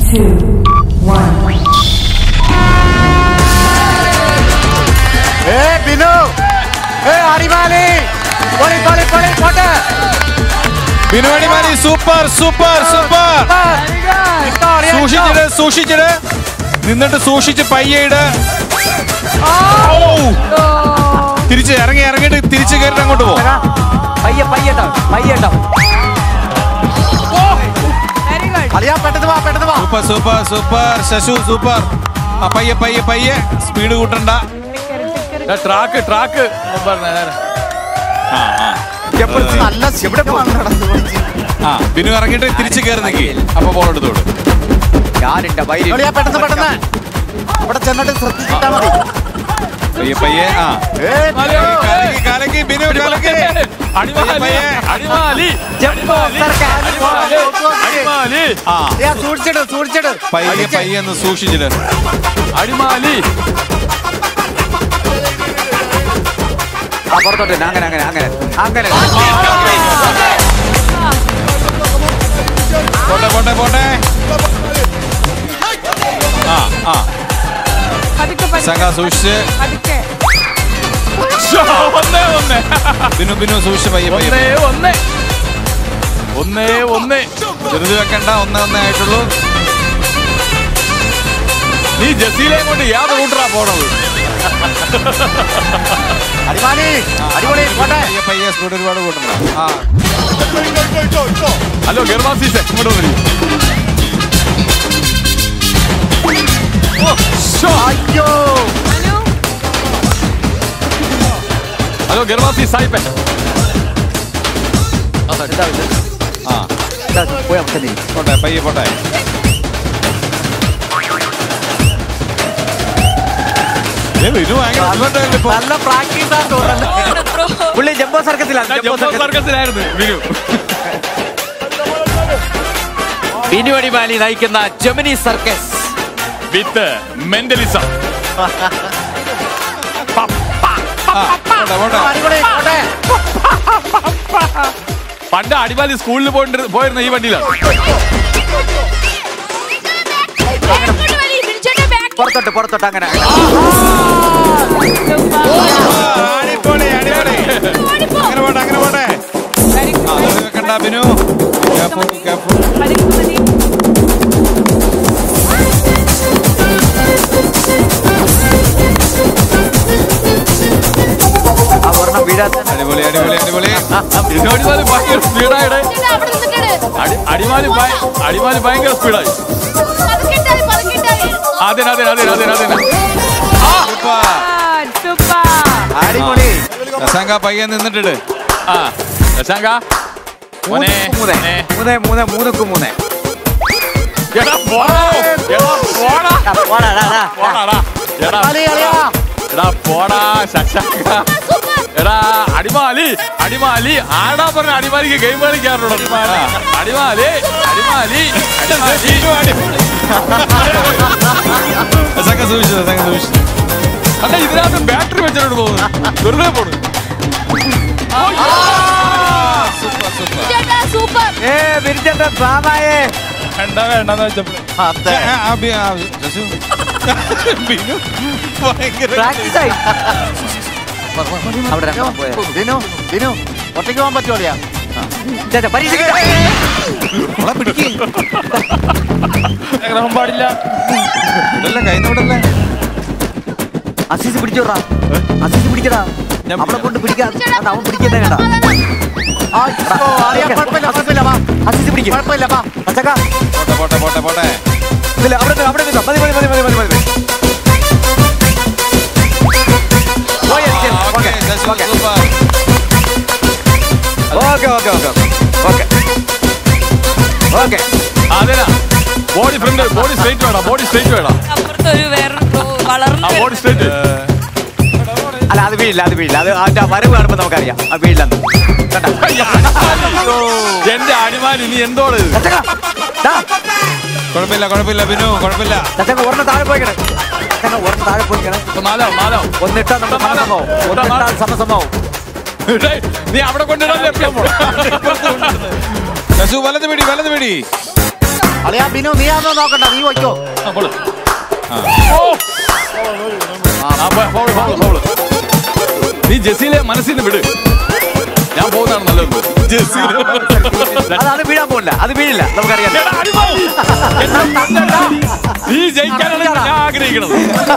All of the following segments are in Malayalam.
two, one. ഏ ബിനു ഏ അടിമാലി പൊളി പൊളി പൊളി പോട്ടെ ബിനുവടി മാലി സൂപ്പർ സൂപ്പർ സൂപ്പർ സൂക്ഷിച്ചിട് സൂക്ഷിച്ചിട് നിന്നിട്ട് സൂക്ഷിച്ച് പയ്യയിട് തിരിച്ച് ഇറങ്ങി ഇറങ്ങിയിട്ട് തിരിച്ച് കയറിട്ട് അങ്ങോട്ട് പോ പയ്യെ പയ്യട്ടോ പയ്യട്ടോ അളിയാ പെട്ടെന്ന് വാ പെട്ടെന്ന് വാ സൂപ്പർ സൂപ്പർ സൂപ്പർ ശശു സൂപ്പർ ആ പയ്യെ പയ്യെ പയ്യെ സ്പീഡ് കൂട്ടണ്ട ട്രാക്ക് ട്രാക്ക് ആ ആ നല്ല എവിടെ ആ ബിനു ഇറങ്ങിയിട്ട് തിരിച്ച് കയറി നിൽക്കി അപ്പൊ ബോൾ എടുത്തോളൂ ഞാനുണ്ട് വൈരി അളിയാ പെട്ടെന്ന് പെട്ടെന്ന് അവിടെ ചെന്നിട്ട് ശ്രദ്ധിച്ചിട്ടാ മതി പയ്യെ പയ്യെ ആ ഏ ബിനു. കലക്കി കലക്കി ബിനു കലക്കി അടിമാലി പയ്യെ. അടിമാലി ജംബോ സർക്കാർ അടിമാലി അടിമാലി ആ അളിയാ സൂക്ഷിച്ചിട് സൂക്ഷിച്ചിട് പയ്യെ പയ്യെ ഒന്ന് സൂക്ഷിച്ചിട്ട് അടിമാലി ആ പുറത്തോട്ട് തന്നെ. അങ്ങനെ അങ്ങനെ അങ്ങനെ അങ്ങനെ പോട്ടെ പോട്ടെ പോട്ടെ ആ ആ സംഘ സൂക്ഷിച്ച് ശ്ശോ, ഒന്നേ ഒന്നേ ബിനു ബിനു സൂക്ഷിച്ച് പയ്യെ പയ്യെ ഒന്നേ ഒന്നേ ഒന്നേ ഒന്നേ ചെറുത് വെക്കണ്ട ഒന്നേ ഒന്നേ ആയിട്ടുള്ളൂ നീ ജസീലയും കൊണ്ട് യാതൊരു കൂട്ടറാ പോണത് അടിമാലി അടിപൊളി പോട്ടെ പയ്യെ പയ്യെ സ്പീഡ് ഒരുപാട് കൂട്ടണ്ട ആ ഹലോ ഗർവാസീസെ ഇങ്ങോട്ട് വരൂ ഓ, ശ്ശോ. അയ്യോ ഹലോ ഗർവാസി സായിപ്പേ ആ പോയാ മതി പോട്ടെ പയ്യെ പോട്ടെ ഏ, ബിനു ഭയങ്കര alert ആയില്ലേ ഇപ്പൊ? നല്ല പ്രാക്ടീസ് ആണ് തോന്നുന്നത് പുള്ളി ജംബോ സർക്കസിലാണ് ഞാൻ ജംബോ ജംബോ സർക്കസ് സർക്കസിലായിരുന്നു വിനു ബിനു അടിമാലി നയിക്കുന്ന ജമിനി സർക്കസ് വിത്ത് മെന്റലിസം ആ, പോട്ടെ പോട്ടെ അടിപൊളി പോട്ടെ പണ്ട് അടിമാലി സ്കൂളിൽ പോയിട്ട് പോയിരുന്ന ഈ വണ്ടിയിലാണ് പുറത്തോട്ട് പുറത്തോട്ട് അങ്ങനെ ആ, അടിപൊളി അടിപൊളി അങ്ങനെ പോട്ടെ അങ്ങനെ പോട്ടെ ആ, അത് വെക്കണ്ട ബിനു Careful, careful. ആ ഒരെണ്ണം വീഴാത്ത അടിപൊളി അടിപൊളി അടിപൊളി ഇത് അടിമാലി ഭയങ്കര സ്പീഡായിട്ട് അടി- അടിമാലി ഭയ- അടിമാലി ഭയങ്കര സ്പീഡായി അതെ അതെ അതെ അതെ അതെ സൂപ്പർ അടിപൊളി ശശാങ്ക പയ്യെ നിന്നിട്ടിട് ആ ശശാങ്ക മോനെ മൂന്ന് മോനെ. മൂന്ന് മൂന്ന് മൂന്നുക്ക് മൂന്ന് എടാ പോടാ എടാ പോടാ ആ, പോടാ, ഡാ, ഡാ. പോടാടാ എടാ അളി അളിയാ എടാ പോടാ ശശാങ്ക എടാ അടിമാലി അടിമാലി ആടാ പറഞ്ഞ അടിമാലിക്ക് ഗെയിം കളിക്കാറുണ്ടോ അടിമാലി അടിമാലി അടിമാലി ശശാങ്ക സൂക്ഷിച്ചു ശശാങ്ക സൂക്ഷിച്ചു അല്ല ഇതിനകത്ത് ബാറ്ററി വെച്ചിട്ട് പോകുന്നു വെറുതെ പോണു സൂപ്പർ ഏ ബിരിച്ചേട്ടൻ ഡ്രാമായേ വേണ്ട വേണ്ടെന്ന് വെച്ചപ്പോ അതെ ആ, ആ, ബി- ആ, ശശു. ബിനു ഭയങ്കര പ്രാക്ടീസ് ആയി അവിടെ രണ്ടെണ്ണം പോയത്. ബിനു ബിനു ഒറ്റയ്ക്ക് പോകാൻ പറ്റുമോ അളിയാ ചേട്ടാ, പരീക്ഷയ്ക്ക് മോളെ പിടിക്ക്. ആഗ്രഹം പാടില്ല വിടല്ലേ കൈന്ന് വിടല്ലേ അസീസ് പിടിച്ചോടാ അസീസ് പിടിക്കടാ ഞാൻ അവിടെ കൊണ്ട് പിടിക്കാ അത് അവൻ പിടിക്കുന്നേ കണ്ടാ അയ്യോ, അളിയാ കുഴപ്പമില്ല കുഴപ്പമില്ല വാ അസീസ് പിടിക്കും കുഴപ്പമില്ല വാ അച്ചക്ക പോട്ടെ പോട്ടെ പോട്ടെ പോട്ടെ ഇല്ല അവിടെ നിന്ന്, അവിടെ നിന്ന്. മതി മതി മതി മതി മതി മതി പോയി അടിക്കാൻ. ആ, ഓക്കേ, ഓക്കേ, ശശു, okay. Super. Okay okay okay okay okay അതെനാ ബോഡി ഫ്രണ്ട് ബോഡി സ്ട്രൈറ്റ് വേണം ബോഡി സ്ട്രൈറ്റ് വേണം അപ്പുറത്തൊരു വേറെ വളർന്നു ആ ബോഡി സ്ട്രൈറ്റ് അല്ല അത് വീഴില്ല അത് വീഴില്ല അത് അതിന്റെ വരവ് കാണുമ്പോൾ നമുക്കറിയാം അത് വീഴില്ലെന്ന് കണ്ടാ എന്റെ അടിമാലി നീ എന്തോട് ഇത്? ചച്ചക്ക, ദാ, കുഴപ്പമില്ല കുഴപ്പമില്ല ബിനു കുഴപ്പമില്ല ചച്ചക്ക ഒരെണ്ണം താഴെ പോയിക്കണേ ചച്ചക്ക ഒരെണ്ണം താഴെ പോയിക്കണേ ഇപ്പൊ നാലാവും നാലാവും ഒന്നിട്ടാൽ നമ്മുടെ സമസമാവും ഒന്നിട്ടാൽ സമസമാവും ഡേയ്, നീ അവിടെ കൊണ്ടിടാൻ ശശു വലത് പിടി വലത് പിടി അളിയാ ബിനു നീ ആണോ നോക്കണ്ട നീ വയ്ക്കോ ആ, ബോള്. ആ. ആ, ബോ- ബോള്, ബോള്, ബോള്. നീ ജസീലെ മനസ്സിൽ നിന്ന് വിട് ഞാൻ പോകുന്നതാണ് നല്ലത് ജസീലെ അത് അത് വീഴാൻ പോകില്ല അത് വീഴില്ല നമുക്കറിയാം എടാ, അടിമോ. നീ ജയിക്കാനാണ് ഞാൻ ആഗ്രഹിക്കുന്നത്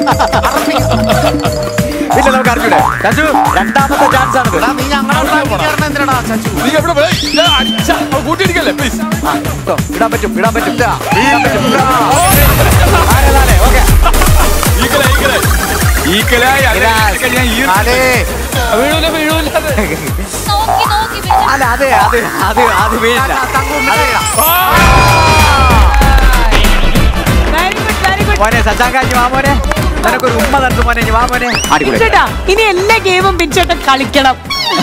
ഇല്ല നമുക്ക് അറിഞ്ഞൂടെ ചച്ചു രണ്ടാമത്തെ ചാൻസ് ആണ് എടാ നീ ഞങ്ങളെ എന്തിനാടാ ചച്ചു നീ എവിടെ പോയി ഞാൻ അടിച്ച കൂട്ടിയിടിക്കല്ലേ പ്ലീസ് ഇടാൻ പറ്റും ഇടാൻ പറ്റും ഇടാൻ പറ്റും ഓക്കെ ഈക്കല ഈക്കല ഈക്കലായി അല്ലെങ്കിൽ ഞാൻ ഈ അലേ വീഴൂല വീഴൂല നോക്കി നോക്കി അല്ല അതെ അത് അത് അത് വീഴില്ല തങ്കു മിണ്ടായിടാ വെരി ഗുഡ് വെരി ഗുഡ് മോനെ സച്ചാങ്കാഞ്ഞി വാ മോനെ നിനക്കൊരു ഉമ്മ തന്നു മോനെ ഇനി വാ മോനെ അടിപൊളി ചേട്ടാ ഇനി എല്ലാ ഗെയിമും ബിൻചേട്ടൻ കളിക്കണം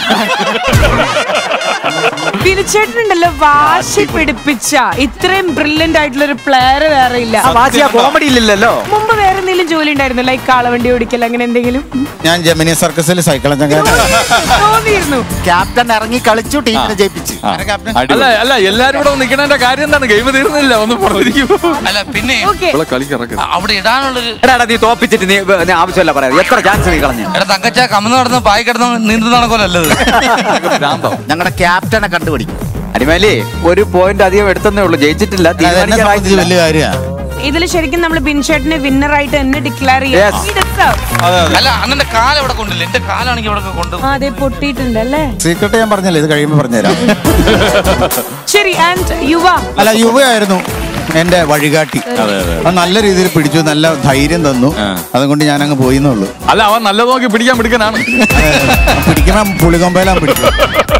ബിനുചേട്ടനുണ്ടല്ലോ വാശി പിടിപ്പിച്ച ഇത്രയും ബ്രില്യന്റ് ആയിട്ടുള്ള ഒരു പ്ലെയർ വേറെ ഇല്ല ആ വാശി ആ കോമഡി ഇല്ലല്ലോ മുമ്പ് വേറെ എന്തെങ്കിലും ജോലി ഉണ്ടായിരുന്നു ലൈക്ക് കാളവണ്ടി ഓടിക്കൽ അങ്ങനെ എന്തെങ്കിലും ഞാൻ ജമിനി സർക്കസിൽ സൈക്കിൾ തോന്നിയിരുന്നു ക്യാപ്റ്റൻ ഇറങ്ങി കളിച്ചു ടീമിനെ ജയിപ്പിച്ചു അല്ല അല്ല എല്ലാരും കൂടെ നിൽക്കണതിന്റെ കാര്യം എന്താണ് ഗെയിം തീർന്നില്ല ഒന്ന് പറഞ്ഞിരിക്കും അല്ല പിന്നെ ഓക്കെ ഇവിടെ കളിക്കിറക്ക അവിടെ ഇടാനുള്ളൊരു എടാ എടാ, നീ തോപ്പിച്ചിട്ട് നീ നീ ആവശ്യമല്ല പറയാം എത്ര ചാൻസ് നീ കളഞ്ഞു എടാ തങ്കച്ച കമന്ന് നടന്ന് പായി കിടന്ന് നീന്തുന്ന നടക്കല്ലത് ഭ്രാന്തോ ഞങ്ങളുടെ ക്യാപ്റ്റനെ കണ്ടുപിടിക്കും അടിമാലി ഒരു പോയിന്റ് അധികം എടുത്തേ ഉള്ളൂ ജയിച്ചിട്ടില്ല എന്നെ സംബന്ധിച്ച് തീരുമാനിക്കാറായിട്ടില്ല. വലിയ കാര്യമാണ് ഇതിൽ ശരിക്കും നമ്മൾ ബിൻചേട്ടനെ വിന്നർ ആയിട്ട് തന്നെ ഡിക്ലെയർ Yes. ചെയ്യാം അല്ല അണ്ണന്റെ കാലം ഇവിടെ കൊണ്ടില്ല എന്റെ കാലാണെങ്കിൽ ഇവിടെ കൊണ്ട് അതെ പൊട്ടിയിട്ടുണ്ട് അല്ലേ സീക്രട്ട് ഞാൻ പറഞ്ഞല്ലേ ഇത് കഴിയുമ്പോൾ പറഞ്ഞുതരാം ശരി ആൻഡ് യുവ അല്ല യുവയായിരുന്നു എന്റെ വഴികാട്ടി അത് നല്ല രീതിയിൽ പിടിച്ചു നല്ല ധൈര്യം തന്നു ആ. അതുകൊണ്ട് ഞാൻ അങ്ങ് പോയിന്നുള്ളൂ അല്ല അവൻ നല്ല നോക്കി പിടിക്കാൻ പിടിക്കാനാണ് പിടിക്കണം പുളികൊമ്പയിലാൻ പിടിക്കും